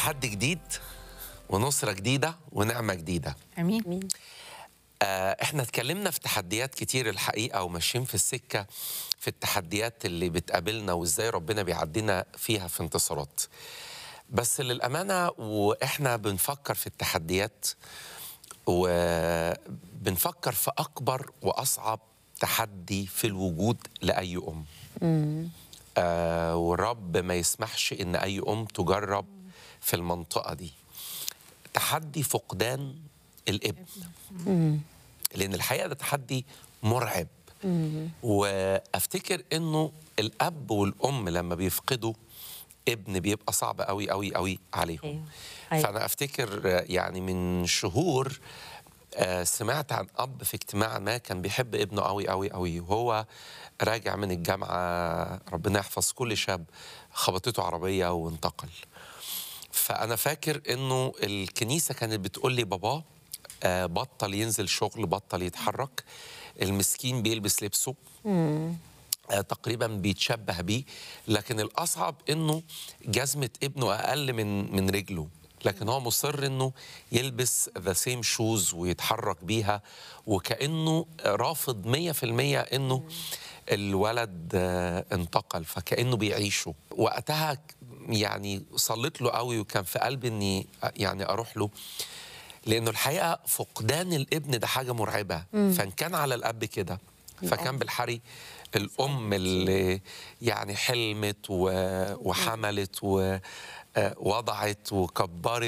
تحدي جديد ونصرة جديدة ونعمة جديدة امين آه، احنا اتكلمنا في تحديات كتير الحقيقة وماشيين في السكة في التحديات اللي بتقابلنا وازاي ربنا بيعدينا فيها في انتصارات بس للأمانة وإحنا بنفكر في التحديات وبنفكر في أكبر وأصعب تحدي في الوجود لأي أم آه والرب ما يسمحش إن أي أم تجرب في المنطقة دي تحدي فقدان الابن لأن الحقيقة ده تحدي مرعب وافتكر انه الاب والام لما بيفقدوا ابن بيبقى صعب قوي قوي قوي عليهم أيوة. أيوة. فانا افتكر آه، يعني من شهور آه، سمعت عن اب في اجتماع ما كان بيحب ابنه قوي قوي قوي وهو راجع من الجامعه ربنا يحفظ كل شاب خبطته عربيه وانتقل فانا فاكر انه الكنيسه كانت بتقول لي بابا آه، بطل ينزل شغل بطل يتحرك المسكين بيلبس لبسه آه، تقريبا بيتشبه بيه لكن الاصعب انه جزمه ابنه اقل من من رجله لكن هو مصر انه يلبس ذا سيم شوز ويتحرك بيها وكانه رافض 100% انه الولد آه، انتقل فكانه بيعيشه وقتها ك- يعني صليت له قوي وكان في قلبي اني يعني اروح له لانه الحقيقه فقدان الابن ده حاجه مرعبه فان كان على الاب كده فكان بالحري الام اللي يعني حلمت و- وحملت ووضعت وكبرت